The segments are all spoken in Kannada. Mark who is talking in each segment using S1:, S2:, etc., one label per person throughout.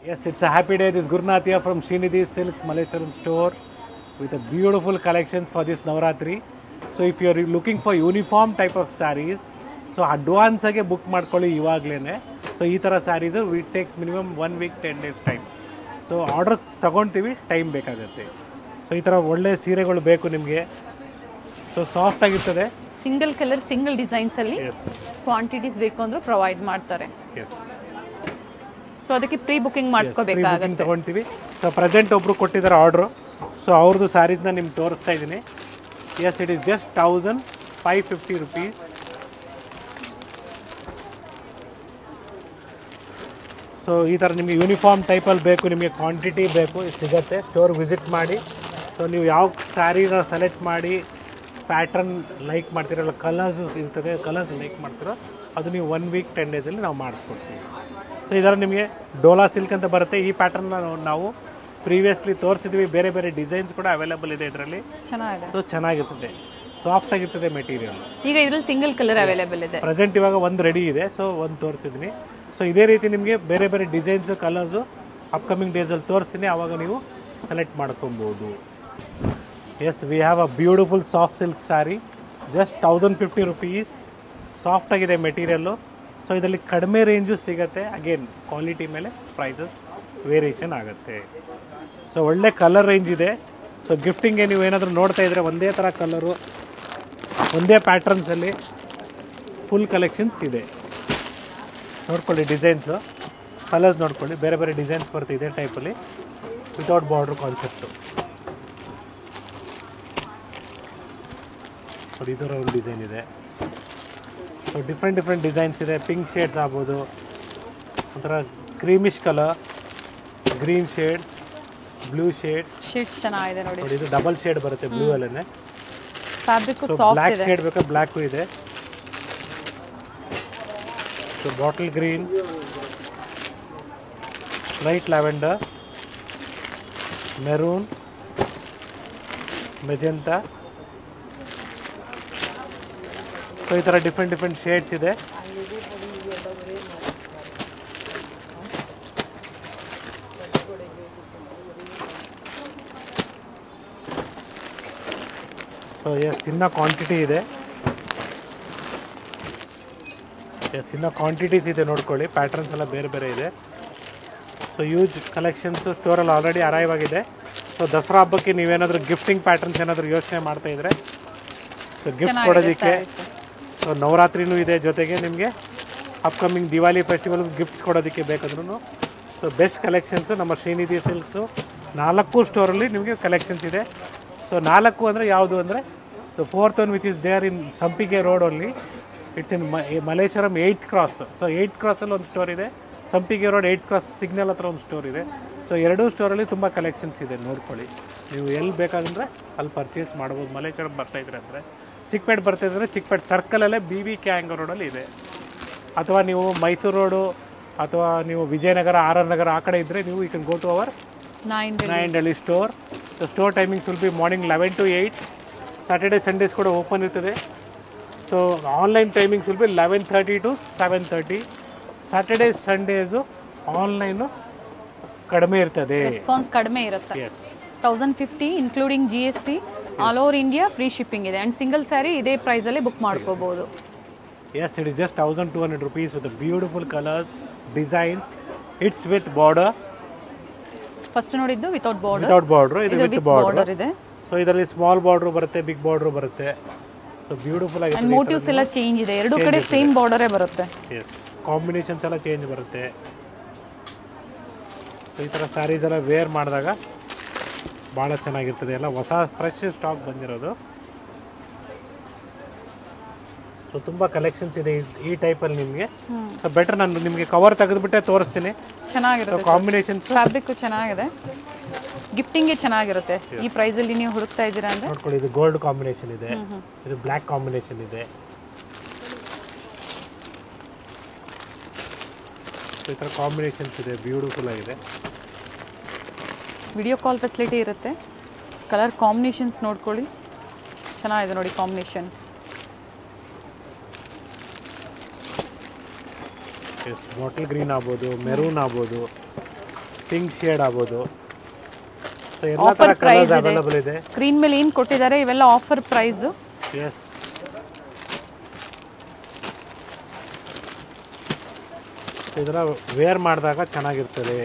S1: Yes, it's a happy day. This is Gurnath here from Srinidhi Silks Malecharam store with a beautiful collections for this Navratri. So if you're looking for uniform type of sarees, so advance ಆಗಿ ಬುಕ್ ಮಾಡ್ಕೊಳ್ಳಿ ಇವಾಗಲೇ ಸೊ ಈ ಥರ saris it takes minimum one week ten days time so order ತಗೊಳ್ತೀವಿ ಟೈಮ್ ಬೇಕಾಗುತ್ತೆ ಸೊ ಈ ಥರ ಒಳ್ಳೆ ಸೀರೆಗಳು ಬೇಕು ನಿಮಗೆ ಸೊ ಸಾಫ್ಟ್ ಆಗಿರ್ತದೆ
S2: ಸಿಂಗಲ್ ಕಲರ್ ಸಿಂಗಲ್ ಡಿಸೈನ್ಸ್ ಅಲ್ಲಿ
S1: ಎಸ್
S2: ಕ್ವಾಂಟಿಟೀಸ್ ಬೇಕು ಅಂದ್ರೂ ಪ್ರೊವೈಡ್ ಮಾಡ್ತಾರೆ
S1: ಎಸ್
S2: ಸೊ ಅದಕ್ಕೆ ಪ್ರೀ ಬುಕಿಂಗ್ ಮಾಡಿಸ್ಕೋಬೇಕಾಗತ್ತೆ
S1: ತಗೊಳ್ತೀವಿ ಸೊ ಪ್ರೆಸೆಂಟ್ ಒಬ್ರು ಕೊಟ್ಟಿದ್ದಾರೆ ಆರ್ಡ್ರು ಸೊ ಅವ್ರದ್ದು ಸ್ಯಾರೀಸ್ನ ನಿಮ್ಗೆ ತೋರಿಸ್ತಾ ಇದ್ದೀನಿ yes it is just thousand five fifty rupees so ಈ ಥರ ನಿಮಗೆ ಯೂನಿಫಾರ್ಮ್ ಟೈಪಲ್ಲಿ ಬೇಕು ನಿಮಗೆ ಕ್ವಾಂಟಿಟಿ ಬೇಕು ಇದು ಸಿಗತ್ತೆ ಸ್ಟೋರ್ ವಿಸಿಟ್ ಮಾಡಿ ಸೊ ನೀವು ಯಾವ ಸ್ಯಾರಿನ ಸೆಲೆಕ್ಟ್ ಮಾಡಿ ಪ್ಯಾಟ್ರನ್ ಲೈಕ್ ಮಾಡ್ತೀರಲ್ಲ ಕಲರ್ಸ್ ಇರ್ತದೆ ಕಲರ್ಸ್ ಲೈಕ್ ಮಾಡ್ತೀರೋ ಅದು ನೀವು ಒನ್ ವೀಕ್ ಟೆನ್ ಡೇಸಲ್ಲಿ ನಾವು ಮಾಡಿಸ್ಕೊಡ್ತೀವಿ ಸೊ ಇದರ ನಿಮಗೆ ಡೋಲಾ ಸಿಲ್ಕ್ ಅಂತ ಬರುತ್ತೆ ಈ ಪ್ಯಾಟರ್ನ ನಾವು ಪ್ರೀವಿಯಸ್ಲಿ ತೋರಿಸಿದ್ವಿ ಬೇರೆ ಬೇರೆ ಡಿಸೈನ್ಸ್ ಕೂಡ ಅವೈಲೇಬಲ್ ಇದೆ ಇದರಲ್ಲಿ
S2: ಚೆನ್ನಾಗಿದೆ
S1: ಸೊ ಚೆನ್ನಾಗಿರ್ತದೆ ಸಾಫ್ಟ್ ಆಗಿರ್ತದೆ ಮೆಟೀರಿಯಲ್
S2: ಈಗ ಇದ್ರಲ್ಲಿ ಸಿಂಗಲ್ ಕಲರ್ ಅವೈಲೇಬಲ್ ಇದೆ
S1: ಪ್ರೆಸೆಂಟ್ ಇವಾಗ ಒಂದು ರೆಡಿ ಇದೆ ಸೊ ಒಂದು ತೋರಿಸಿದ್ದೀನಿ ಸೊ ಇದೇ ರೀತಿ ನಿಮಗೆ ಬೇರೆ ಬೇರೆ ಡಿಸೈನ್ಸ್ ಕಲರ್ಸು ಅಪ್ಕಮಿಂಗ್ ಡೇಸಲ್ಲಿ ತೋರಿಸ್ತೀನಿ ಆವಾಗ ನೀವು ಸೆಲೆಕ್ಟ್ ಮಾಡ್ಕೊಬೋದು yes we have a beautiful soft silk sari just thousand fifty rupees soft ಆಗಿದೆ ಮೆಟೀರಿಯಲ್ಲು ಸೊ ಇದರಲ್ಲಿ ಕಡಿಮೆ ರೇಂಜು ಸಿಗುತ್ತೆ ಅಗೇನ್ ಕ್ವಾಲಿಟಿ ಮೇಲೆ ಪ್ರೈಸಸ್ ವೇರಿಯೇಷನ್ ಆಗುತ್ತೆ ಸೊ ಒಳ್ಳೆ ಕಲರ್ ರೇಂಜ್ ಇದೆ ಸೊ ಗಿಫ್ಟಿಂಗ್ಗೆ ನೀವು ಏನಾದರೂ ನೋಡ್ತಾ ಇದ್ರೆ ಒಂದೇ ಥರ ಕಲರು ಒಂದೇ ಪ್ಯಾಟ್ರನ್ಸಲ್ಲಿ ಫುಲ್ ಕಲೆಕ್ಷನ್ಸ್ ಇದೆ ನೋಡ್ಕೊಳ್ಳಿ ಡಿಸೈನ್ಸು ಕಲರ್ಸ್ ನೋಡ್ಕೊಳ್ಳಿ ಬೇರೆ ಬೇರೆ ಡಿಸೈನ್ಸ್ ಬರುತ್ತೆ ಇದೇ ಟೈಪಲ್ಲಿ ವಿತೌಟ್ ಬಾರ್ಡ್ರ್ ಕಾನ್ಸೆಪ್ಟು ನೋಡಿ ಇದರ ಒಂದು ಡಿಸೈನ್ ಇದೆ ಸೊ ಡಿಫ್ರೆಂಟ್ ಡಿಫ್ರೆಂಟ್ ಡಿಸೈನ್ಸ್ ಇದೆ ಪಿಂಕ್ ಶೇಡ್ಸ್ ಆಗ್ಬೋದು ಒಂಥರ creamish colour green shade blue shade
S2: sheets ಚೆನ್ನಾಗಿದೆ ನೋಡಿ
S1: ನೋಡಿ ಇದು ಡಬಲ್ ಶೇಡ್ ಬರುತ್ತೆ ಬ್ಲೂ ಅಲ್ಲೇ
S2: ಫ್ಯಾಬ್ರಿಕ್
S1: ಸೊ
S2: ಸಾಫ್ಟ್
S1: ಬ್ಲ್ಯಾಕ್
S2: ಇದೆ
S1: ಶೇಡ್ ಬೇಕಾ ಬ್ಲ್ಯಾಕು ಇದೆ so bottle green light lavender maroon magenta so ಈ ಥರ ಡಿಫ್ರೆಂಟ್ ಡಿಫ್ರೆಂಟ್ ಶೇಡ್ಸ್ ಇದೆ ಸೊ ಎಸ್ ಇನ್ನೂ ಕ್ವಾಂಟಿಟಿ ಇದೆ ಎಸ್ ಇನ್ನೂ ಕ್ವಾಂಟಿಟೀಸ್ ಇದೆ ನೋಡ್ಕೊಳ್ಳಿ ಪ್ಯಾಟರ್ನ್ಸ್ ಎಲ್ಲ ಬೇರೆ ಬೇರೆ ಇದೆ so use collections ಸ್ಟೋರಲ್ಲಿ already arrive ಆಗಿದೆ ಸೊ ದಸರಾ ಹಬ್ಬಕ್ಕೆ ನೀವೇನಾದರೂ ಗಿಫ್ಟಿಂಗ್ ಪ್ಯಾಟರ್ನ್ಸ್ ಏನಾದರೂ ಯೋಚನೆ ಮಾಡ್ತಾ ಇದ್ರೆ ಸೊ ಗಿಫ್ಟ್
S2: ಚೆನ್ನಾಗಿದೆ
S1: ಕೊಡೋದಕ್ಕೆ
S2: sarees.
S1: ಸೊ ನವರಾತ್ರಿನೂ ಇದೆ ಜೊತೆಗೆ ನಿಮಗೆ ಅಪ್ಕಮಿಂಗ್ ದಿವಾಲಿ ಫೆಸ್ಟಿವಲ್ ಗಿಫ್ಟ್ಸ್ ಕೊಡೋದಕ್ಕೆ ಬೇಕಾದ್ರೂ ಸೊ ಬೆಸ್ಟ್ ಕಲೆಕ್ಷನ್ಸು ನಮ್ಮ ಶ್ರೀನಿಧಿ ಸಿಲ್ಕ್ಸು ನಾಲ್ಕು ಸ್ಟೋರಲ್ಲಿ ನಿಮಗೆ ಕಲೆಕ್ಷನ್ಸ್ ಇದೆ ಸೊ ನಾಲ್ಕು ಅಂದರೆ ಯಾವುದು ಅಂದರೆ so fourth one which is there in Sampige road only it's in Malleshwaram eight cross so eight ಕ್ರಾಸಲ್ಲಿ ಒಂದು ಸ್ಟೋರ್ ಇದೆ ಸಂಪಿಗೆ ರೋಡ್ ಏಯ್ಟ್ ಕ್ರಾಸ್ ಸಿಗ್ನಲ್ ಹತ್ರ ಒಂದು ಸ್ಟೋರ್ ಇದೆ ಸೊ ಎರಡೂ ಸ್ಟೋರಲ್ಲಿ ತುಂಬ ಕಲೆಕ್ಷನ್ಸ್ ಇದೆ ನೋಡ್ಕೊಳ್ಳಿ ನೀವು ಎಲ್ಲಿ ಬೇಕಾದಂದ್ರೆ ಅಲ್ಲಿ ಪರ್ಚೇಸ್ ಮಾಡ್ಬೋದು ಮಲೇಶ್ವರಂ ಬರ್ತಾ ಇದ್ರೆ ಅಂದರೆ ಚಿಕ್ಕಪೇಟೆ ಬರ್ತಾ ಇದ್ರೆ ಚಿಕ್ಕಪೇಟೆ ಸರ್ಕಲಲ್ಲೇ ಬಿ ವಿ ಕ್ಯಾಂಗ್ ರೋಡಲ್ಲಿ ಇದೆ ಅಥವಾ ನೀವು ಮೈಸೂರು ರೋಡು ಅಥವಾ ನೀವು ವಿಜಯನಗರ ಆರ್ ಆರ್ ನಗರ ಆ ಕಡೆ ಇದ್ದರೆ ನೀವು ಈ can go to our
S2: nine
S1: nine Delhi store the store timings will be morning eleven to eight Saturday Sundays ಕೂಡ ಓಪನ್ ಇರ್ತದೆ so online timings will be eleven thirty to seven thirty Saturday Sundays online ಕಡಿಮೆ ಇರ್ತದೆ
S2: ರೆಸ್ಪಾನ್ಸ್ ಕಡಿಮೆ ಇರುತ್ತೆ
S1: yes
S2: thousand fifty including G S T all over India free shipping ಇದೆ ಅಂಡ್ ಸಿಂಗಲ್ ಸ್ಯಾರಿ ಇದೇ ಪ್ರೈಸ್ ಅಲ್ಲಿ ಬುಕ್ ಮಾಡ್ಕೋಬಹುದು
S1: Yes, it is just 1200 rupees with the beautiful colors, designs. It's with border,
S2: first ನೋಡಿದ್ದು ವಿತೌಟ್ ಬಾರ್ಡರ್
S1: without border, ಇದು
S2: ಇದು
S1: with
S2: ವಿತ್
S1: border.
S2: ಬಾರ್ಡರ್ ಇದೆ
S1: ಸೊ ಇದರಲ್ಲಿ ಸ್ಮಾಲ್ ಬಾರ್ಡ್ರು ಬರುತ್ತೆ ಬಿಗ್ ಬಾರ್ಡ್ರು ಬರುತ್ತೆ ಸೊ ಬ್ಯೂಟಿಫುಲ್
S2: ಅಂಡ್
S1: ಆಗಿದೆ
S2: ಮೋಟಿವ್ಸ್ ಎಲ್ಲ ಚೇಂಜ್ ಇದೆ ಎರಡು ಕಡೆ ಸೇಮ್ ಬಾರ್ಡರೇ ಬರುತ್ತೆ
S1: ಎಸ್ ಕಾಂಬಿನೇಷನ್ಸ್ ಎಲ್ಲ ಚೇಂಜ್ ಬರುತ್ತೆ ಸೊ ಈ ಥರ ಸ್ಯಾರೀಸ್ ಎಲ್ಲ ವೇರ್ ಮಾಡಿದಾಗ ಭಾಳ ಚೆನ್ನಾಗಿರ್ತದೆ ಎಲ್ಲ ಹೊಸ ಫ್ರೆಶ್ ಸ್ಟಾಕ್ ಬಂದಿರೋದು ಸೊ ತುಂಬ ಕಲೆಕ್ಷನ್ಸ್ ಇದೆ ಈ- ಈ ಟೈಪಲ್ಲಿ ನಿಮಗೆ ಸೊ ಬೆಟರ್ ನಾನು ನಿಮಗೆ ಕವರ್ ತೆಗೆದುಬಿಟ್ಟೆ ತೋರಿಸ್ತೀನಿ ಸೊ
S2: ಚೆನ್ನಾಗಿರುತ್ತೆ
S1: ಕಾಂಬಿನೇಷನ್ಸ್
S2: ಫ್ಯಾಬ್ರಿಕ್ ಚೆನ್ನಾಗಿದೆ ಗಿಫ್ಟಿಂಗ್ಗೆ ಚೆನ್ನಾಗಿರುತ್ತೆ ಈ ಪ್ರೈಸ್ ಅಲ್ಲಿ ನೀವು ಹುಡುಕ್ತಾ ಇದ್ದೀರಾ ಅಂದ್ರೆ
S1: ನೋಡ್ಕೊಳ್ಳಿ ಇದು ಗೋಲ್ಡ್ ಕಾಂಬಿನೇಷನ್ ಇದೆ ಇದು ಬ್ಲ್ಯಾಕ್ ಕಾಂಬಿನೇಷನ್ ಇದೆ So ಈ ಥರ ಕಾಂಬಿನೇಷನ್ಸ್ ಇದೆ ಬ್ಯೂಟಿಫುಲ್ ಆಗಿದೆ
S2: ವಿಡಿಯೋ ಕಾಲ್ ಫೆಸಿಲಿಟಿ ಇರುತ್ತೆ ಕಲರ್ ಕಾಂಬಿನೇಷನ್ಸ್ ನೋಡ್ಕೊಳ್ಳಿ ಚೆನ್ನಾಗಿದೆ ನೋಡಿ ಕಾಂಬಿನೇಷನ್
S1: ಎಸ್ ಬಾಟಲ್ ಗ್ರೀನ್ ಆಗ್ಬೋದು ಮೆರೂನ್ ಆಗ್ಬೋದು ಪಿಂಕ್ ಶೇಡ್ ಆಗ್ಬೋದು ಸೊ ಎಲ್ಲ ಥರ
S2: ಆಫರ್ ಪ್ರೈಸ್
S1: ಕಲರ್ಸ್
S2: ಇದೆ
S1: ಅವೈಲಬಲ್ ಇದೆ
S2: ಸ್ಕ್ರೀನ್ ಮೇಲೆ ಏನು ಕೊಟ್ಟಿದ್ದಾರೆ ಇವೆಲ್ಲ ಆಫರ್ ಪ್ರೈಸ್
S1: ಎಸ್ ಇದರ ವೇರ್ ಮಾಡಿದಾಗ ಚೆನ್ನಾಗಿರ್ತದೆ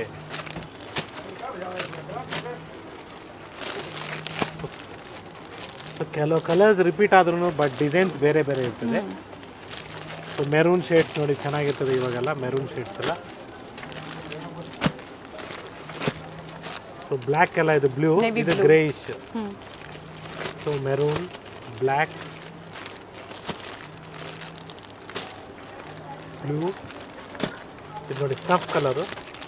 S1: So, ಕೆಲವು ಕಲರ್ಸ್ ರಿಪೀಟ್ ಆದ್ರೂ ಬಟ್ ಡಿಸೈನ್ಸ್ ಬೇರೆ ಬೇರೆ ಇರ್ತದೆ ಸೊ ಮೆರೂನ್ ಶೇಡ್ಸ್ ನೋಡಿ ಚೆನ್ನಾಗಿರ್ತದೆ ಇವಾಗೆಲ್ಲ ಮೆರೂನ್ ಶೇಡ್ಸ್ ಎಲ್ಲ ಸೊ ಬ್ಲ್ಯಾಕ್ ಎಲ್ಲ ಇದು ಬ್ಲೂ
S2: Navy
S1: ಇದು
S2: blue.
S1: Greyish
S2: hmm
S1: so maroon black blue ಇದು ನೋಡಿ snuff colour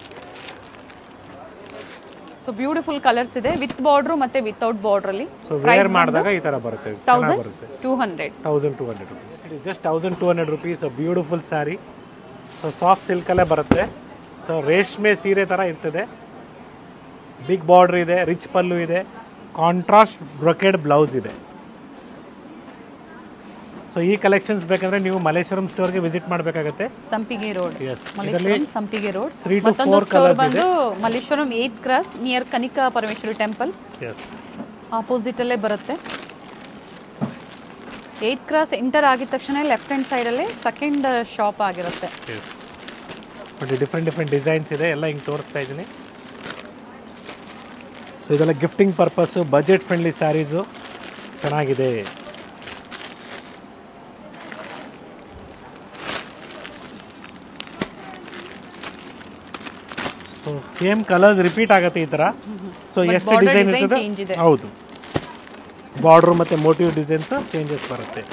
S2: so beautiful colours ಇದೆ ವಿತ್ ಬಾರ್ಡ್ರು ಮತ್ತೆ ವಿತೌಟ್ ಬಾರ್ಡ್ರಲ್ಲಿ
S1: ಸೊ ವೇರ್ ಮಾಡಿದಾಗ ಈ ಥರ ಬರುತ್ತೆ ಚೆನ್ನಾಗಿ
S2: ತೌಸಂಡ್
S1: ಬರುತ್ತೆ
S2: two hundred
S1: thousand two hundred rupees it just thousand two hundred rupees beautiful sari so soft ಸಿಲ್ಕಲ್ಲೇ ಬರುತ್ತೆ ಸೊ ರೇಷ್ಮೆ ಸೀರೆ ಥರ ಇರ್ತದೆ ಬಿಗ್ ಬಾರ್ಡ್ರ್ ಇದೆ ರಿಚ್ ಪಲ್ಲು ಇದೆ ಕಾಂಟ್ರಾಸ್ಟ್ ಬ್ರೊಕೆಡ್ ಬ್ಲೌಸ್ ಇದೆ ಸೊ ಈ ಕಲೆಕ್ಷನ್ಸ್ ಬೇಕಂದ್ರೆ ನೀವು ಮಲ್ಲೇಶ್ವರಂ ಸ್ಟೋರ್ಗೆ ವಿಸಿಟ್ ಮಾಡಬೇಕಾಗತ್ತೆ
S2: ಸಂಪಿಗೆ ರೋಡ್
S1: ಎಸ್
S2: ಮಲ್ಲೇಶ್ವರಂ ಸಂಪಿಗೆ ರೋಡ್
S1: Three to
S2: ಮತ್ತೊಂದು
S1: four
S2: ಸ್ಟೋರ್
S1: colours
S2: ಬಂದು ಮಲ್ಲೇಶ್ವರಂ ಏತ್ cross near Kanika Parameshwari temple
S1: S
S2: opposite ಅಲ್ಲೇ ಬರುತ್ತೆ ಏತ್ ಕ್ರಾಸ್ ಎಂಟರ್ ಆಗಿದ ತಕ್ಷಣ ಲೆಫ್ಟ್ ಹ್ಯಾಂಡ್ ಸೈಡಲ್ಲೇ ಸೆಕೆಂಡ್ ಶಾಪ್ ಆಗಿರುತ್ತೆ
S1: ಎಸ್ ನೋಡಿ ಡಿಫ್ರೆಂಟ್ ಡಿಫ್ರೆಂಟ್ ಡಿಸೈನ್ಸ್ ಇದೆ ಎಲ್ಲ ಹಿಂಗೆ ತೋರಿಸ್ತಾ ಇದ್ದೀನಿ ಸೊ ಇದೆಲ್ಲ gifting purpose budget friendly saris ಚೆನ್ನಾಗಿದೆ ಸೊ ಸೇಮ್ ಕಲರ್ಸ್ ರಿಪೀಟ್ ಆಗುತ್ತೆ ಈ ಥರ ಸೊ
S2: But
S1: ಎಷ್ಟು
S2: border
S1: ಡಿಸೈನ್
S2: design
S1: ಇರ್ತದೆ
S2: change ಇದೆ.
S1: ಹೌದು ಬಾರ್ಡ್ರು ಮತ್ತು ಮೋಟಿವ್ ಡಿಸೈನ್ಸ್ ಚೇಂಜಸ್ ಬರುತ್ತೆ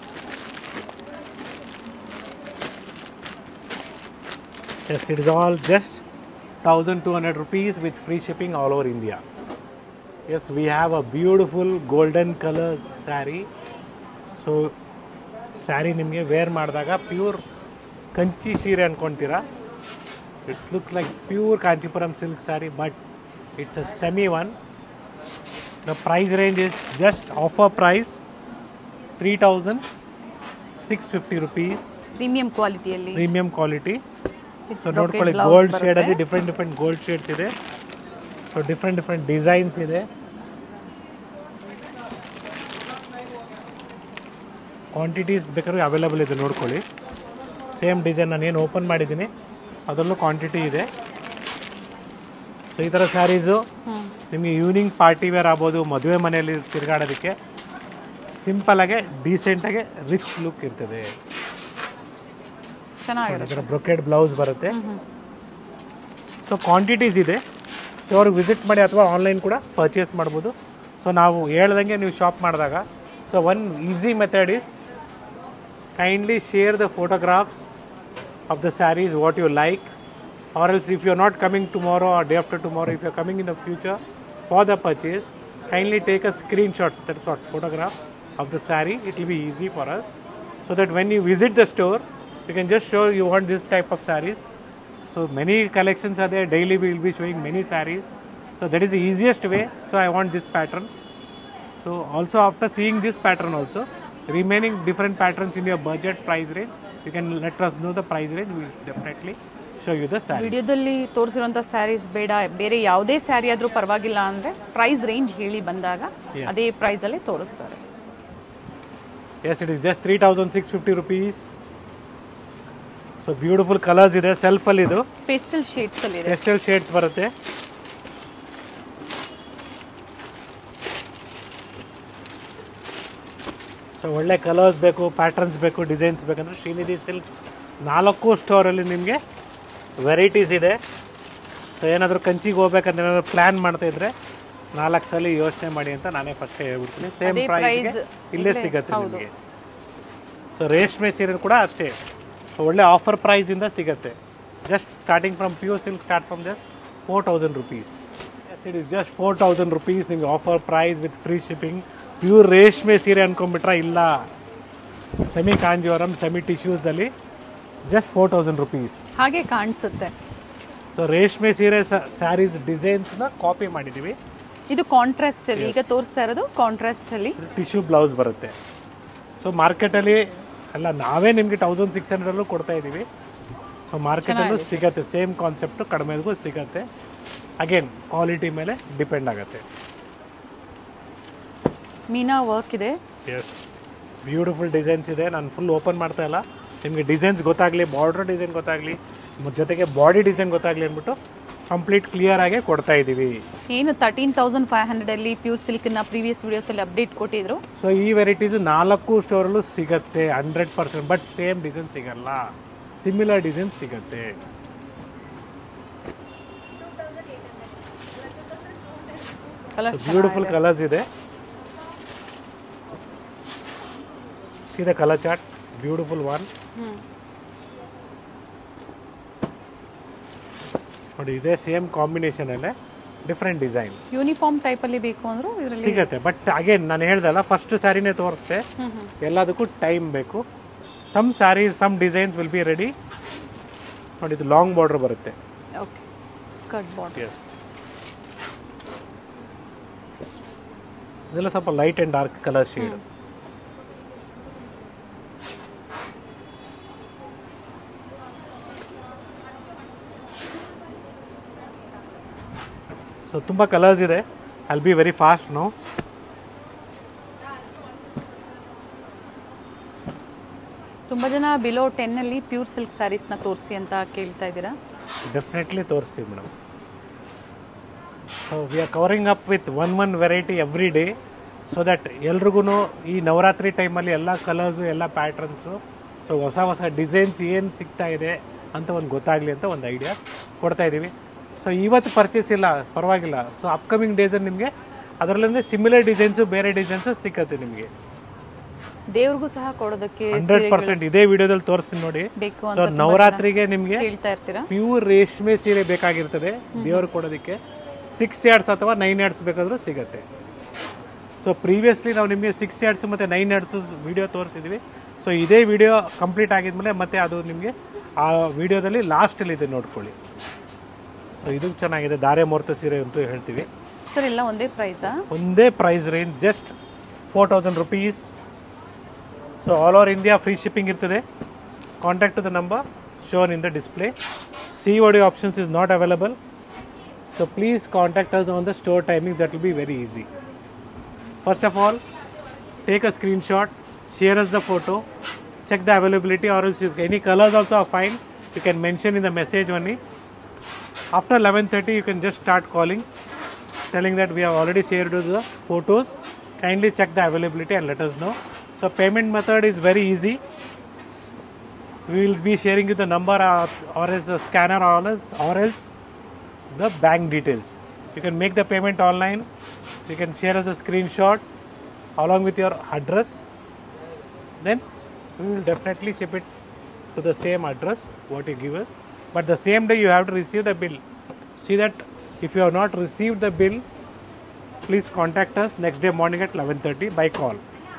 S1: Yes, it is all just 1200 rupees with free shipping all over India. Yes, we have a beautiful golden color saree. So sari ನಿಮಗೆ ವೇರ್ ಮಾಡಿದಾಗ ಪ್ಯೂರ್ ಕಂಚಿ ಸೀರೆ ಅನ್ಕೊಂತೀರಾ it look like pure Kanchipuram silk sari but it's a semi one the price range is just offer price three thousand six fifty rupees
S2: premium ಕ್ವಾಲಿಟಿಯಲ್ಲಿ
S1: premium quality
S2: With
S1: so
S2: brocade
S1: ನೋಡ್ಕೊಳ್ಳಿ
S2: blouse
S1: ಗೋಲ್ಡ್
S2: ಬರುತ್ತೆ.
S1: ಶೇಡಲ್ಲಿ ಡಿಫ್ರೆಂಟ್ ಡಿಫ್ರೆಂಟ್ ಗೋಲ್ಡ್ ಶೇಡ್ಸ್ ಇದೆ ಸೊ ಡಿಫ್ರೆಂಟ್ ಡಿಫ್ರೆಂಟ್ ಡಿಸೈನ್ಸ್ ಇದೆ ಕ್ವಾಂಟಿಟೀಸ್ ಬೇಕಾದ್ರೆ ಅವೈಲೇಬಲ್ ಇದೆ ನೋಡ್ಕೊಳ್ಳಿ ಸೇಮ್ ಡಿಸೈನ್ ನಾನು ಏನು ಓಪನ್ ಮಾಡಿದ್ದೀನಿ ಅದರಲ್ಲೂ ಕ್ವಾಂಟಿಟಿ ಇದೆ ಸೊ ಈ ಥರ ಸ್ಯಾರೀಸು
S2: ಹ್ಮ್
S1: ನಿಮಗೆ ಈವ್ನಿಂಗ್ ಪಾರ್ಟಿ ವೇರ್ ಆಗ್ಬೋದು ಮದುವೆ ಮನೆಯಲ್ಲಿ ತಿರುಗಾಡೋದಕ್ಕೆ ಸಿಂಪಲಾಗೆ ಡೀಸೆಂಟಾಗೆ ರಿಚ್ ಲುಕ್ ಇರ್ತದೆ
S2: ಚೆನ್ನಾಗಿರುತ್ತೆ
S1: ಅದರ ಬ್ರೊಕೆಡ್ ಬ್ಲೌಸ್ ಬರುತ್ತೆ ಸೊ ಕ್ವಾಂಟಿಟೀಸ್ ಇದೆ ಸ್ಟೋರ್ಗೆ ವಿಸಿಟ್ ಮಾಡಿ ಅಥವಾ ಆನ್ಲೈನ್ ಕೂಡ ಪರ್ಚೇಸ್ ಮಾಡ್ಬೋದು ಸೊ ನಾವು ಹೇಳ್ದಂಗೆ ನೀವು ಶಾಪ್ ಮಾಡಿದಾಗ so one easy method is kindly share the photographs of the saris what you like or else if you are not coming tomorrow or day after tomorrow if you are coming in the future for the purchase kindly take a screenshots that's what photograph of the sari it will be easy for us so that when you visit the store you can just show you want this type of sarees so many collections are there daily we will be showing many sarees so that is the easiest way so i want this pattern so also after seeing this pattern also remaining different patterns in your budget price range you can let us know the price range we will definitely show you the saree
S2: ವಿಡಿಯೋದಲ್ಲಿ ತೋರಿಸಿರುವಂಥ ಸ್ಯಾರೀಸ್ ಬೇಡ ಬೇರೆ ಯಾವುದೇ ಸ್ಯಾರಿ ಆದರೂ ಪರವಾಗಿಲ್ಲ ಅಂದರೆ ಪ್ರೈಸ್ ರೇಂಜ್ ಹೇಳಿ ಬಂದಾಗ
S1: Yes.
S2: ಅದೇ ಪ್ರೈಸಲ್ಲೇ ತೋರಿಸ್ತಾರೆ
S1: yes it is just 3650 rupees so beautiful colors ಇದೆ self ಅಲ್ಲಿ ಇದು
S2: ಪೇಸ್ಟಲ್ ಶೇಡ್ಸಲ್ಲಿ ಇದೆ
S1: ಪೆಸ್ಟಲ್ ಶೇಡ್ಸ್ ಬರುತ್ತೆ ಸೊ ಒಳ್ಳೆ ಕಲರ್ಸ್ ಬೇಕು ಪ್ಯಾಟರ್ನ್ಸ್ ಬೇಕು ಡಿಸೈನ್ಸ್ ಬೇಕಂದ್ರೆ ಶ್ರೀನಿಧಿ ಸಿಲ್ಕ್ಸ್ ನಾಲ್ಕು ಸ್ಟೋರಲ್ಲಿ ನಿಮಗೆ ವೆರೈಟೀಸ್ ಇದೆ ಸೊ ಏನಾದರೂ ಕಂಚಿಗೆ ಹೋಗ್ಬೇಕಂತ ಏನಾದರೂ ಪ್ಲ್ಯಾನ್ ಮಾಡ್ತಾ ಇದ್ರೆ ನಾಲ್ಕು ಸಲ ಯೋಚನೆ ಮಾಡಿ ಅಂತ ನಾನೇ ಫಸ್ಟ್ ಹೇಳ್ಬಿಡ್ತೀನಿ ಸೇಮ್
S2: ಅದೇ
S1: ಪ್ರೈಸ್ಗೆ
S2: price
S1: ಇಲ್ಲೇ
S2: ಇಲ್ಲೇ,
S1: ಸಿಗತ್ತೆ
S2: ಹೌದು.
S1: ನಿಮಗೆ ಸೊ ರೇಷ್ಮೆ ಸೀರೆ ಕೂಡ ಅಷ್ಟೇ ಸೊ ಒಳ್ಳೆ ಆಫರ್ ಪ್ರೈಸಿಂದ ಸಿಗುತ್ತೆ just starting from pure silk start from just four thousand rupees yes it is just four thousand rupees ನಿಮಗೆ offer price with free shipping pure ರೇಷ್ಮೆ ಸೀರೆ ಅನ್ಕೊಂಡ್ಬಿಟ್ರೆ ಇಲ್ಲ ಸೆಮಿ ಕಾಂಜೀವರಂ ಸೆಮಿ ಟಿಶ್ಯೂಸಲ್ಲಿ ಜಸ್ಟ್ ಫೋರ್ ತೌಸಂಡ್ ರುಪೀಸ್
S2: ಹಾಗೆ ಕಾಣಿಸುತ್ತೆ
S1: ಸೊ ರೇಷ್ಮೆ ಸೀರೆ ಸ್ಯಾರೀಸ್ ಡಿಸೈನ್ಸ್ನ ಕಾಪಿ ಮಾಡಿದ್ದೀವಿ
S2: ಇದು ಕಾಂಟ್ರಾಸ್ಟ್ ಅಲ್ಲಿ ಈಗ ತೋರಿಸ್ತಾ ಇರೋದು ಕಾಂಟ್ರಾಸ್ಟ್ ಅಲ್ಲಿ
S1: ಟಿಶ್ಯೂ ಬ್ಲೌಸ್ ಬರುತ್ತೆ ಸೊ ಮಾರ್ಕೆಟಲ್ಲಿ ಅಲ್ಲ ನಾವೇ ನಿಮಗೆ ತೌಸಂಡ್ ಸಿಕ್ಸ್ ಹಂಡ್ರೆಡಲ್ಲೂ ಕೊಡ್ತಾ ಇದ್ದೀವಿ ಸೊ ಮಾರ್ಕೆಟಲ್ಲೂ ಸಿಗತ್ತೆ ಸೇಮ್ ಕಾನ್ಸೆಪ್ಟು ಕಡಿಮೆಗೂ ಸಿಗತ್ತೆ ಅಗೇನ್ ಕ್ವಾಲಿಟಿ ಮೇಲೆ ಡಿಪೆಂಡ್ ಆಗುತ್ತೆ
S2: ಮೀನಾ ವರ್ಕ್ ಇದೆ
S1: ಎಸ್ ಬ್ಯೂಟಿಫುಲ್ ಡಿಸೈನ್ಸ್ ಇದೆ ನಾನು ಫುಲ್ ಓಪನ್ ಮಾಡ್ತಾ ಇಲ್ಲ ನಿಮಗೆ ಡಿಸೈನ್ಸ್ ಗೊತ್ತಾಗಲಿ ಬಾರ್ಡರ್ ಡಿಸೈನ್ ಗೊತ್ತಾಗಲಿ ಜೊತೆಗೆ ಬಾಡಿ ಡಿಸೈನ್ ಗೊತ್ತಾಗಲಿ ಅಂದ್ಬಿಟ್ಟು ಕಂಪ್ಲೀಟ್ ಕ್ಲಿಯರ್ ಆಗಿ ಕೊಡ್ತಾ ಇದ್ದೀವಿ
S2: ಏನು ತರ್ಟೀನ್ ತೌಸಂಡ್ ಫೈವ್ ಹಂಡ್ರೆಡಲ್ಲಿ ಪ್ಯೂರ್ ಸಿಲ್ಕ್ನ ಪ್ರೀವಿಯಸ್ ವಿಡಿಯೋಸಲ್ಲಿ ಅಪ್ಡೇಟ್ ಕೊಟ್ಟಿದ್ರು
S1: ಸೊ ಈ ವೆರೈಟೀಸು ನಾಲ್ಕು ಸ್ಟೋರಲ್ಲೂ ಸಿಗತ್ತೆ hundred percent but same design ಸಿಗಲ್ಲ ಸಿಮಿಲರ್ ಡಿಸೈನ್ ಸಿಗತ್ತೆ
S2: ಕಲರ್
S1: ಬ್ಯೂಟಿಫುಲ್ ಕಲರ್ಸ್ ಇದೆ ಸೀದಾ ಕಲರ್ ಚಾರ್ಟ್ ಬ್ಯೂಟಿಫುಲ್ ಒನ್ ನೋಡಿ ಇದೇ ಸೇಮ್ ಕಾಂಬಿನೇಷನ್ ಅಲ್ಲೇ ಡಿಫ್ರೆಂಟ್ ಡಿಸೈನ್
S2: ಯೂನಿಫಾರ್ಮ್ ಟೈಪಲ್ಲಿ ಬೇಕು ಅಂದ್ರು ಇದರಲ್ಲಿ
S1: ಸಿಗತ್ತೆ ಬಟ್ ಅಗೇನ್ ನಾನು ಹೇಳ್ದಲ್ಲ ಫಸ್ಟ್ ಸ್ಯಾರಿನೇ ತೋರಿಸ್ತೆ
S2: ಹ್ಮ್ ಹ್ಮ್
S1: ಎಲ್ಲದಕ್ಕೂ ಟೈಮ್ ಬೇಕು some saris some designs will be ready ನೋಡಿ ಇದು ಲಾಂಗ್ ಬಾರ್ಡರ್ ಬರುತ್ತೆ
S2: ಓಕೆ ಸ್ಕರ್ಟ್ ಬಾರ್ಡರ್
S1: ಎಸ್ ಇದೆಲ್ಲ ಸ್ವಲ್ಪ light and dark colour shade so ತುಂಬ ಕಲರ್ಸ್ ಇದೆ I'll be very fast no
S2: ತುಂಬ ಜನ ಬಿಲೋ ಟೆನ್ನಲ್ಲಿ ಪ್ಯೂರ್ ಸಿಲ್ಕ್ ಸ್ಯಾರೀಸ್ನ ತೋರಿಸಿ ಅಂತ ಕೇಳ್ತಾ ಇದ್ದೀರಾ
S1: ಡೆಫಿನೆಟ್ಲಿ ತೋರಿಸ್ತೀವಿ madam so we are covering up with one one variety every day so that ಎಲ್ರಿಗೂ ಈ ನವರಾತ್ರಿ ಟೈಮಲ್ಲಿ ಎಲ್ಲ ಕಲರ್ಸು ಎಲ್ಲ ಪ್ಯಾಟ್ರನ್ಸು ಸೊ ಹೊಸ ಹೊಸ ಡಿಸೈನ್ಸ್ ಏನು ಸಿಗ್ತಾ ಇದೆ ಅಂತ ಒಂದು ಗೊತ್ತಾಗಲಿ ಅಂತ ಒಂದು ಐಡಿಯಾ ಕೊಡ್ತಾ ಇದ್ದೀವಿ ಸೊ ಇವತ್ತು ಪರ್ಚೇಸ್ ಇಲ್ಲ ಪರವಾಗಿಲ್ಲ ಸೊ ಅಪ್ಕಮಿಂಗ್ ಡೇಸಲ್ಲಿ ನಿಮಗೆ ಅದರಲ್ಲೇ ಸಿಮಿಲರ್ ಡಿಸೈನ್ಸು ಬೇರೆ ಡಿಸೈನ್ಸು ಸಿಕ್ಕತ್ತೆ ನಿಮಗೆ
S2: ದೇವ್ರಿಗೂ ಸಹ ಕೊಡೋದಕ್ಕೆ
S1: ಹಂಡ್ರೆಡ್ ಪರ್ಸೆಂಟ್ ಇದೇ ವಿಡಿಯೋದಲ್ಲಿ ತೋರಿಸ್ತೀನಿ ನೋಡಿ
S2: ಬೇಕು
S1: ಸೊ
S2: ಅಂತ ತುಂಬಾ
S1: ನವರಾತ್ರಿಗೆ ನಿಮಗೆ
S2: ಜನ ಕೇಳ್ತಾ ಇರ್ತೀರಾ
S1: ಪ್ಯೂರ್ ರೇಷ್ಮೆ ಸೀರೆ ಬೇಕಾಗಿರ್ತದೆ ದೇವ್ರು ಕೊಡೋದಕ್ಕೆ ಸಿಕ್ಸ್ ಯಾರ್ಡ್ಸ್ ಅಥವಾ ನೈನ್ ಯಾರ್ಡ್ಸ್ ಬೇಕಾದರೂ ಸಿಗುತ್ತೆ ಸೊ ಪ್ರೀವಿಯಸ್ಲಿ ನಾವು ನಿಮಗೆ ಸಿಕ್ಸ್ ಯಾರ್ಡ್ಸ್ ಮತ್ತು ನೈನ್ ಯಾರ್ಡ್ಸ್ ವಿಡಿಯೋ ತೋರಿಸಿದ್ವಿ ಸೊ ಇದೇ ವಿಡಿಯೋ ಕಂಪ್ಲೀಟ್ ಆಗಿದ್ಮೇಲೆ ಮತ್ತೆ ಅದು ನಿಮಗೆ ಆ ವಿಡಿಯೋದಲ್ಲಿ ಲಾಸ್ಟಲ್ಲಿ ಇದೆ ನೋಡ್ಕೊಳ್ಳಿ ಸೊ ಇದು ಚೆನ್ನಾಗಿದೆ ದಾರೆ ಮುಹೂರ್ತ ಸೀರೆ ಅಂತೂ ಹೇಳ್ತೀವಿ
S2: ಸರ್ ಎಲ್ಲ ಒಂದೇ ಪ್ರೈಸಾ
S1: ಒಂದೇ price range just four thousand rupees so all over India free shipping ಇರ್ತದೆ contact to the number shown in the display C D options is not available so please contact us on the store timing that will be very easy first of all take a screenshot share us the photo check the availability or else if any colors also are fine you can mention in the message only after 11:30 you can just start calling telling that we have already shared you the photos kindly check the availability and let us know so payment method is very easy we will be sharing you the number or, or as a scanner or else, or else the bank details you can make the payment online you can share us a screenshot along with your address then we will definitely ship it to the same address what you give us but the same day you have to receive the bill see that if you have not received the bill please contact us next day morning at 11:30 by call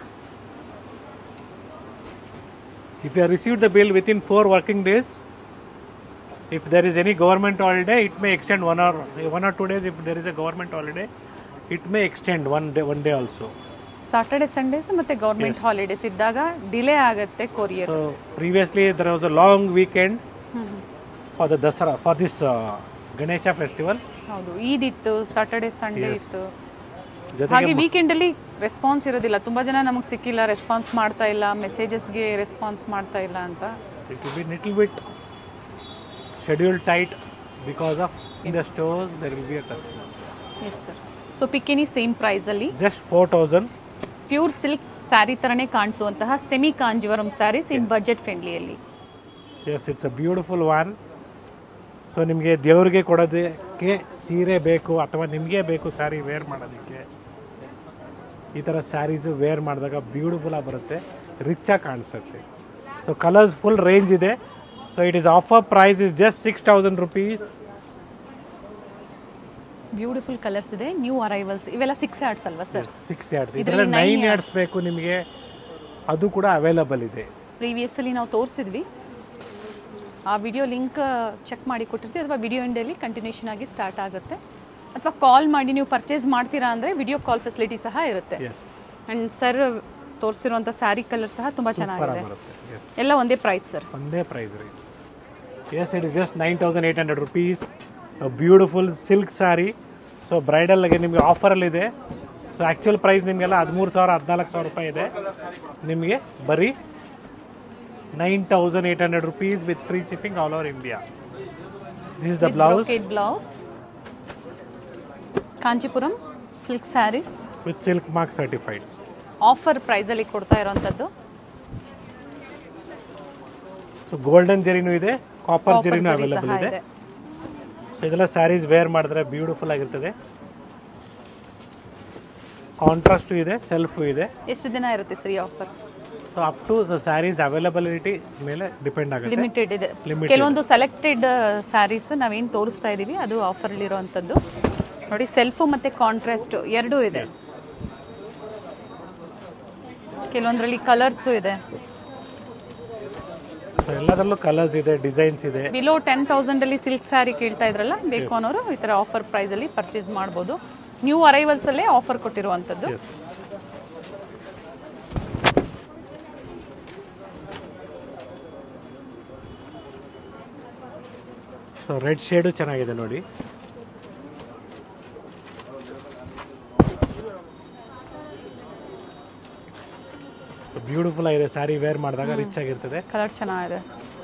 S1: if you have received the bill within 4 working days if there is any government holiday it may extend one or one or two days if there is a government holiday it may extend one day one day also
S2: Saturday Sundays ಮತ್ತೆ ಗೌರ್ಮೆಂಟ್
S1: Yes.
S2: ಹಾಲಿಡೇಸ್ ಇದ್ದಾಗ ಡಿಲೇ ಆಗುತ್ತೆ courier
S1: So previously there was a long weekend for the Dasara for this uh, Ganesha festival.
S2: ಹೌದು ಈದ್ ಇತ್ತು ಸಾಟರ್ಡೆ ಸಂಡೇ
S1: Yes.
S2: ಇತ್ತು
S1: ಜೊತೆಗೆ
S2: ಹಾಗೆ ವೀಕೆಂಡ್ ಅಲ್ಲಿ ರೆಸ್ಪಾನ್ಸ್ ಇರೋದಿಲ್ಲ ತುಂಬಾ ಜನ ನಮಗೆ ಸಿಕ್ಕಿಲ್ಲ ರೆಸ್ಪಾನ್ಸ್ ಮಾಡ್ತಾ ಇಲ್ಲ ಮೆಸೇಜಸ್ಗೆ ರೆಸ್ಪಾನ್ಸ್ ಮಾಡ್ತಾ ಇಲ್ಲ ಅಂತ
S1: it will be little bit schedule tight because of in the stores there will be a customer.
S2: Yes sir so ಪಿಕ್ಕಿನಿ ಸೇಮ್ ಪ್ರೈಸ್ ಅಲ್ಲಿ
S1: Just four thousand.
S2: Pure silk sari ತರನೇ ಕಾಣಿಸುವಂತಹ semi Kanjeevaram saris in budget ಫ್ರೆಂಡ್ಲಿಯಲ್ಲಿ
S1: Yes, it's a beautiful one. So ನಿಮಗೆ ದೇವರಿಗೆ ಕೊಡೋದಕ್ಕೆ ಸೀರೆ ಬೇಕು ಅಥವಾ ನಿಮಗೆ ಬೇಕು ಸ್ಯಾರಿ ವೇರ್ ಮಾಡೋದಕ್ಕೆ ಈ ಥರ ಸ್ಯಾರೀಸು ವೇರ್ ಮಾಡಿದಾಗ ಬ್ಯೂಟಿಫುಲ್ಲಾಗಿ ಬರುತ್ತೆ ರಿಚಾಗಿ ಕಾಣಿಸುತ್ತೆ ಸೊ ಕಲರ್ಸ್ ಫುಲ್ ರೇಂಜ್ ಇದೆ so it is offer price is just six thousand rupees
S2: beautiful colours ಇದೆ ನ್ಯೂ ಅರೈವಲ್ಸ್ ಇವೆಲ್ಲ ಸಿಕ್ಸ್ ಆರ್ಟ್ಸ್ ಅಲ್ವಾ ಸರ್
S1: ಸಿಕ್ಸ್ ಯಾರ್ಡ್ಸ್
S2: ಇದ್ರಲ್ಲಿ
S1: ಇದರಲ್ಲಿ
S2: nine
S1: ನೈನ್ ಯಾರ್ಡ್ಸ್ ಬೇಕು ನಿಮಗೆ ಅದು ಕೂಡ ಅವೈಲಬಲ್ ಇದೆ
S2: ಪ್ರೀವಿಯಸ್ ಅಲ್ಲಿ ನಾವು ತೋರಿಸಿದ್ವಿ ಆ ವಿಡಿಯೋ ಲಿಂಕ್ ಚೆಕ್ ಮಾಡಿ ಕೊಟ್ಟಿರ್ತೀವಿ ಅಥವಾ ವಿಡಿಯೋ ಇಂಡಲ್ಲಿ ಕಂಟಿನ್ಯೂಷನ್ ಆಗಿ ಸ್ಟಾರ್ಟ್ ಆಗುತ್ತೆ ಅಥವಾ ಕಾಲ್ ಮಾಡಿ ನೀವು ಪರ್ಚೇಸ್ ಮಾಡ್ತೀರಾ ಅಂದರೆ ವಿಡಿಯೋ ಕಾಲ್ ಫೆಸಿಲಿಟಿ ಸಹ ಇರುತ್ತೆ
S1: ಎಸ್
S2: ಆ್ಯಂಡ್ ಸರ್ ತೋರಿಸಿರುವಂಥ ಸ್ಯಾರಿ ಕಲರ್ ಸಹ ತುಂಬ
S1: ಸೂಪರ್
S2: ಚೆನ್ನಾಗಿದೆ
S1: ಬರುತ್ತೆ ಎಸ್
S2: ಎಲ್ಲ ಒಂದೇ ಪ್ರೈಸ್ ಸರ್
S1: ಒಂದೇ price range yes it is just nine thousand eight hundred rupees beautiful silk sari so ಬ್ರೈಡಲ್ಗೆ ನಿಮಗೆ ಆಫರಲ್ಲಿದೆ ಸೊ ಆ್ಯಕ್ಚುಯಲ್ ಪ್ರೈಸ್ ನಿಮಗೆಲ್ಲ ಹದಿಮೂರು ಸಾವಿರ ಹದಿನಾಲ್ಕು ಸಾವಿರ ರೂಪಾಯಿ ಇದೆ ನಿಮಗೆ ಬರೀ nine thousand eight hundred rupees with free shipping all over India this is the blouse
S2: blouse Kanchipuram silk saris
S1: with silk mark certified
S2: offer ಪ್ರೈಸಲ್ಲಿ ಕೊಡ್ತಾ ಇರೋವಂಥದ್ದು
S1: ಸೊ ಗೋಲ್ಡನ್ ಜೆರಿನೂ ಇದೆ ಕಾಪರ್
S2: Copper
S1: ಜೆರಿನೂ
S2: zari
S1: ಅವೈಲೇಬಲ್
S2: ಸಹ
S1: ಇದೆ
S2: ಇದೆ
S1: ಸೊ ಇದೆಲ್ಲ ಸ್ಯಾರೀಸ್ ವೇರ್ ಮಾಡಿದ್ರೆ ಬ್ಯೂಟಿಫುಲ್ ಆಗಿರ್ತದೆ ಕಾಂಟ್ರಾಸ್ಟು ಇದೆ ಸೆಲ್ಫು ಇದೆ
S2: ಎಷ್ಟು ದಿನ ಇರುತ್ತೆ ಸರಿ offer
S1: so up to saris availability ಮೇಲೆ ಡಿಪೆಂಡ್ ಆಗುತ್ತೆ
S2: ಲಿಮಿಟೆಡ್ ಇದೆ
S1: Limited.
S2: ಕೆಲವೊಂದು ಸೆಲೆಕ್ಟೆಡ್ ಸ್ಯಾರೀಸ್ ನಾವೇನು ತೋರಿಸ್ತಾ ಇದ್ದೀವಿ ಅದು ಆಫರ್ಲಿರುವಂಥದ್ದು ನೋಡಿ ಸೆಲ್ಫು ಮತ್ತು ಕಾಂಟ್ರಾಸ್ಟ್ ಎರಡೂ ಇದೆ ಕೆಲವೊಂದರಲ್ಲಿ ಕಲರ್ಸು ಇದೆ
S1: ಸೊ ಎಲ್ಲದರಲ್ಲೂ ಕಲರ್ಸ್ ಇದೆ ಡಿಸೈನ್ಸ್ ಇದೆ
S2: ಬಿಲೋ ಟೆನ್ ತೌಸಂಡಲ್ಲಿ ಸಿಲ್ಕ್ ಸ್ಯಾರಿ ಕೇಳ್ತಾ ಇದ್ರಲ್ಲ ಬೇಕು ಅನ್ನೋರು ಈ ಥರ ಆಫರ್ ಪ್ರೈಸಲ್ಲಿ ಪರ್ಚೇಸ್ ಮಾಡ್ಬೋದು ನ್ಯೂ ಅರೈವಲ್ಸಲ್ಲೇ ಆಫರ್ ಕೊಟ್ಟಿರುವಂಥದ್ದು
S1: ಎಸ್ ಸೊ ರೆಡ್ ಶೇಡು ಚೆನ್ನಾಗಿದೆ ನೋಡಿ ಬ್ಯೂಟಿಫುಲ್ ಆಗಿದೆ ಸ್ಯಾರಿ ವೇರ್ ಮಾಡಿದಾಗ ರಿಚ್ ಆಗಿರ್ತದೆ
S2: ಕಲರ್ ಚೆನ್ನಾಗಿದೆ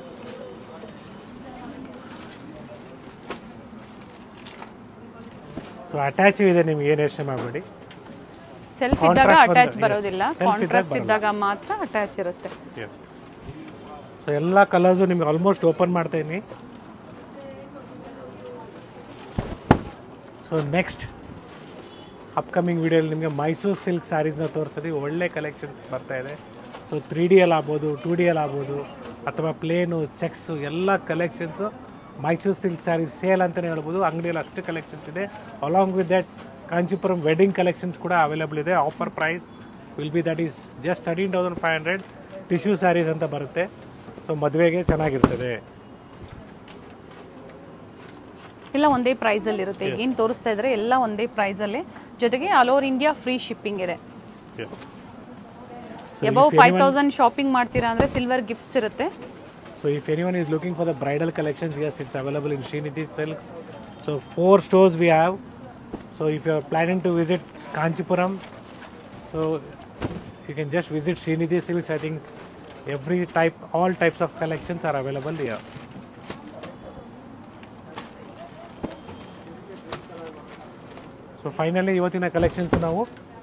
S1: ಸೊ ಅಟ್ಯಾಚು ಇದೆ ನಿಮ್ಗೆ ಏನು ಯೋಚನೆ ಮಾಡಬೇಡಿ
S2: ಸೆಲ್ಫ್ ಇದ್ದಾಗ
S1: Contrast
S2: ಅಟ್ಯಾಚ್
S1: ಬಂದು-
S2: ಬರೋದಿಲ್ಲ
S1: yes. Self ಇದ್ದಾಗ
S2: ಕಾಂಟ್ರಾಸ್ಟ್
S1: ಬರಲ್ಲ.
S2: ಇದ್ದಾಗ ಮಾತ್ರ ಅಟ್ಯಾಚ್ ಇರುತ್ತೆ
S1: ಎಸ್ ಸೊ ಎಲ್ಲ ಕಲರ್ಸು ನಿಮ್ಗೆ ಆಲ್ಮೋಸ್ಟ್ ಓಪನ್ ಮಾಡ್ತಾ ಇದೀನಿ ಸೊ ನೆಕ್ಸ್ಟ್ ಅಪ್ಕಮಿಂಗ್ ವಿಡಿಯೋಲಿ ನಿಮಗೆ ಮೈಸೂರು ಸಿಲ್ಕ್ ಸ್ಯಾರೀಸ್ನ ತೋರಿಸ್ತೀವಿ ಒಳ್ಳೆ ಕಲೆಕ್ಷನ್ಸ್ ಬರ್ತಾ ಇದೆ ಸೊ ತ್ರೀ ಡಿ ಎಲ್ ಆಗ್ಬೋದು ಟೂ ಡಿ ಎಲ್ ಆಗ್ಬೋದು ಅಥವಾ ಪ್ಲೇನು ಚೆಕ್ಸು ಎಲ್ಲ collections Mysuru silk saris sale ಅಂತಲೇ ಹೇಳ್ಬೋದು ಅಂಗಡಿಯಲ್ಲಿ ಅಷ್ಟು ಕಲೆಕ್ಷನ್ಸ್ ಇದೆ along with that Kanchipuram wedding collections ಕೂಡ ಅವೈಲೇಬಲ್ ಇದೆ offer price will be that is just thirteen thousand five hundred tissue saris ಅಂತ ಬರುತ್ತೆ ಸೊ ಮದುವೆಗೆ ಚೆನ್ನಾಗಿರ್ತದೆ
S2: ಎಲ್ಲ ಒಂದೇ ಪ್ರೈಸಲ್ಲಿ ಇರುತ್ತೆ ಈಗ ಏನು ತೋರಿಸ್ತಾ ಇದ್ರೆ ಎಲ್ಲ ಒಂದೇ ಪ್ರೈಸಲ್ಲಿ ಜೊತೆಗೆ all over India free shipping ಇದೆ
S1: yes
S2: above five thousand shopping ಮಾಡ್ತೀರಾ ಅಂದರೆ ಸಿಲ್ವರ್ ಗಿಫ್ಟ್ಸ್ ಇರುತ್ತೆ
S1: So if anyone is looking for the bridal collections, yes, it's available in Srinidhi Silks. So four stores we have. So if you are planning to visit Kanchipuram, so you can just visit Srinidhi Silks. I think every type, all types of collections are available here. So finally ಇವತ್ತಿನ ಕಲೆಕ್ಷನ್ಸ್ ನಾವು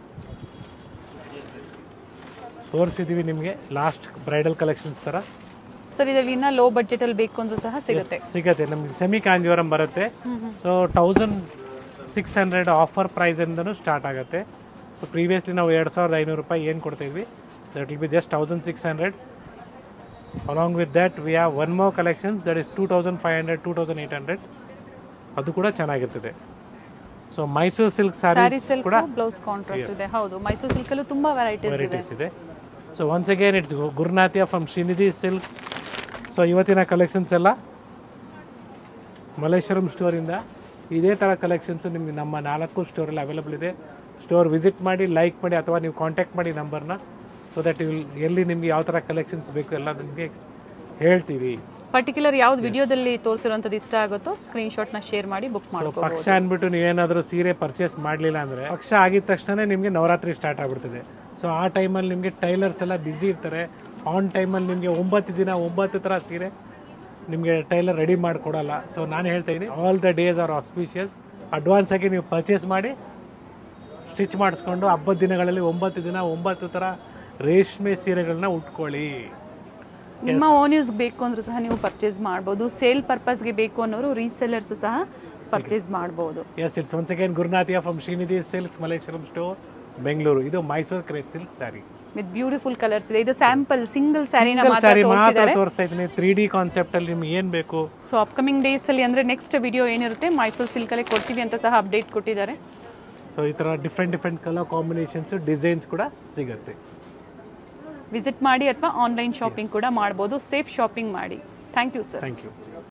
S1: ತೋರಿಸಿದ್ದೀವಿ ನಿಮಗೆ ಲಾಸ್ಟ್ ಬ್ರೈಡಲ್ ಕಲೆಕ್ಷನ್ಸ್ ಥರ
S2: ಸರ್ ಇದರಲ್ಲಿ ಇನ್ನ ಲೋ ಬಡ್ಜೆಟಲ್ಲಿ ಬೇಕು ಅಂದ್ರೂ ಸಹ ಸಿಗುತ್ತೆ
S1: ಸಿಗತ್ತೆ ನಮಗೆ ಸೆಮಿ ಕಾಂಜೀವರಂ ಬರುತ್ತೆ so thousand six hundred offer ಪ್ರೈಸಿಂದನೂ ಸ್ಟಾರ್ಟ್ ಆಗುತ್ತೆ ಸೊ ಪ್ರೀವಿಯಸ್ಲಿ ನಾವು ಎರಡು ಸಾವಿರದ ಐನೂರು ರೂಪಾಯಿ ಏನು ಕೊಡ್ತಾಯಿದ್ವಿ that will be just thousand six hundred along with that we have one more collections that is two thousand five hundred two thousand eight hundred ಅದು ಕೂಡ ಚೆನ್ನಾಗಿರ್ತದೆ so Mysuru silk
S2: sari
S1: saris
S2: self
S1: ಕೂಡ
S2: ಬ್ಲೌಸ್ ಕಾಂಟ್ರಾಸ್ಟ್ ಇದೆ ಹೌದು ಮೈಸೂರು ಸಿಲ್ಕಲ್ಲೂ ತುಂಬಾ ವೆರೈಟೀಸ್ ಇದೆ
S1: ವೆರೈಟೀಸ್ ಇದೆ so once again it's Gurunathya from Srinidhi Silks so ಇವತ್ತಿನ ಕಲೆಕ್ಷನ್ಸ್ ಎಲ್ಲ ಮಲ್ಲೇಶ್ವರಂ ಸ್ಟೋರಿಂದ ಇದೇ ಥರ ಕಲೆಕ್ಷನ್ಸ್ ನಿಮಗೆ ನಮ್ಮ ನಾಲ್ಕು ಸ್ಟೋರಲ್ಲಿ ಅವೈಲಬಲ್ ಇದೆ ಸ್ಟೋರ್ ವಿಸಿಟ್ ಮಾಡಿ ಲೈಕ್ ಮಾಡಿ ಅಥವಾ ನೀವು ಕಾಂಟ್ಯಾಕ್ಟ್ ಮಾಡಿ ನಂಬರ್ನ ಸೊ ದಟ್ ವಿಲ್ ಎಲ್ಲಿ ನಿಮಗೆ ಯಾವ ಥರ ಕಲೆಕ್ಷನ್ಸ್ ಬೇಕು ಎಲ್ಲ ನಿಮಗೆ ಹೇಳ್ತೀವಿ
S2: ಪರ್ಟಿಕ್ಯುಲರ್ ಯಾವ್ದು ವಿಡಿಯೋದಲ್ಲಿ ತೋರಿಸಿರುವಂಥದ್ದು ಇಷ್ಟ ಆಗುತ್ತೋ ಸ್ಕ್ರೀನ್ಶಾಟ್ನ ಶೇರ್ ಮಾಡಿ ಬುಕ್
S1: ಸೊ
S2: ಮಾಡ್ಕೋಬಹುದು
S1: ಪಕ್ಷ ಅಂದ್ಬಿಟ್ಟು ನೀವೇನಾದರೂ ಸೀರೆ ಪರ್ಚೇಸ್ ಮಾಡಲಿಲ್ಲ ಅಂದರೆ ಪಕ್ಷ ಆಗಿದ ತಕ್ಷಣ ನಿಮಗೆ ನವರಾತ್ರಿ ಸ್ಟಾರ್ಟ್ ಆಗ್ಬಿಡ್ತದೆ ಸೊ ಆ ಟೈಮಲ್ಲಿ ನಿಮಗೆ ಟೈಲರ್ಸ್ ಎಲ್ಲ ಬ್ಯುಸಿ ಇರ್ತಾರೆ ಆನ್ ಟೈಮಲ್ಲಿ ನಿಮಗೆ ಒಂಬತ್ತು ದಿನ ಒಂಬತ್ತು ಥರ ಸೀರೆ ನಿಮಗೆ ಟೈಲರ್ ರೆಡಿ ಮಾಡಿಕೊಡಲ್ಲ ಸೊ ನಾನು ಹೇಳ್ತಾ ಇದ್ದೀನಿ all the days are auspicious advance ಆಗಿ ನೀವು ಪರ್ಚೇಸ್ ಮಾಡಿ ಸ್ಟಿಚ್ ಮಾಡಿಸ್ಕೊಂಡು ಹಬ್ಬದ ದಿನಗಳಲ್ಲಿ ಒಂಬತ್ತು ದಿನ ಒಂಬತ್ತು ಥರ ರೇಷ್ಮೆ ಸೀರೆಗಳನ್ನ ಉಟ್ಕೊಳ್ಳಿ
S2: ನಿಮ್ಮ ಓನ್ ಯೂಸ್ ಬೇಕು ಅಂದ್ರೂ ಸಹ ನೀವು ಪರ್ಚೇಸ್ ಮಾಡ್ಬೋದು ಸೇಲ್ ಪರ್ಪಸ್ಗೆ ಬೇಕು ಅನ್ನೋರು ರೀಸೆಲ್ಲರ್ಸ್ ಸಹ ಪರ್ಚೇಸ್ ಮಾಡ್ಬೋದು
S1: yes it's once again Gurunathiya from Srinidhi Silks Malleshwaram store Bengaluru ಇದು Mysuru crepe silk sari
S2: with beautiful colours ಇದೆ ಇದು ಸ್ಯಾಂಪಲ್ ಸಿಂಗಲ್ ಸ್ಯಾರಿನ
S1: ಸಿಂಗಲ್
S2: ಮಾತ್ರ
S1: ಸ್ಯಾರಿ ಮಾತ್ರ
S2: ತೋರಿಸಿದ್ದಾರೆ
S1: ತೋರಿಸ್ತಾ ಇದ್ದೀನಿ ತ್ರೀ ಡಿ ಕಾನ್ಸೆಪ್ಟ್ ಅಲ್ಲಿ ನಿಮ್ಗೆ ಏನ್ ಬೇಕು
S2: ಸೊ ಅಪ್ಕಮಿಂಗ್ ಡೇಸ್ ಅಲ್ಲಿ ಅಂದ್ರೆ ನೆಕ್ಸ್ಟ್ ವಿಡಿಯೋ ಏನಿರುತ್ತೆ ಮೈಸೂರು ಸಿಲ್ಕಲ್ಲೇ ಕೊಡ್ತೀವಿ ಅಂತ ಸಹ ಅಪ್ಡೇಟ್ ಕೊಟ್ಟಿದ್ದಾರೆ
S1: ಸೊ ಈ ತರ different different colour combinations designs ಕೂಡ ಸಿಗುತ್ತೆ
S2: ವಿಸಿಟ್ ಮಾಡಿ ಅಥವಾ ಆನ್ಲೈನ್ ಶಾಪಿಂಗ್ ಕೂಡ ಮಾಡ್ಬೋದು ಸೇಫ್ ಶಾಪಿಂಗ್ ಮಾಡಿ thank you sir
S1: thank you